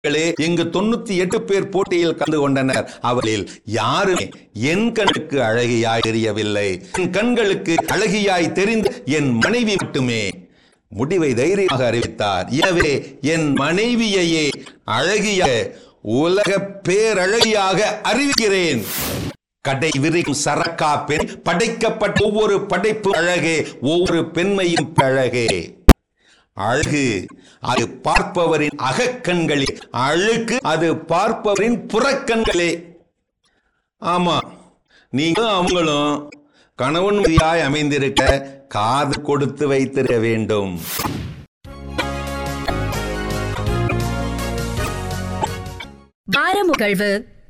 மக்களே இங்கு தொண்ணூத்தி எட்டு பேர் போட்டியில் கலந்து கொண்டனர் அவர்களில் யாருமே என் கண்ணுக்கு அழகியாய் தெரியவில்லை என் கண்களுக்கு அழகியாய் தெரிந்த என் மனைவி மட்டுமே முடிவை தைரியமாக அறிவித்தார் எனவே என் மனைவியையே அழகிய உலக பேரழகியாக அறிவிக்கிறேன் கடை விரிக்கும் சரக்கா பெண் படைக்கப்பட்ட ஒவ்வொரு படைப்பு அழகே ஒவ்வொரு பெண்மையும் அழகே அழகு அது பார்ப்பவரின் அகக்கண்களே அழுக்கு அது பார்ப்பவரின் புறக்கண்களே ஆமா நீங்களும் அவங்களும் கணவன் மனைவியாய் அமைந்திருக்க காது கொடுத்து வைத்திருக்க வேண்டும் வாரமுகழ்வு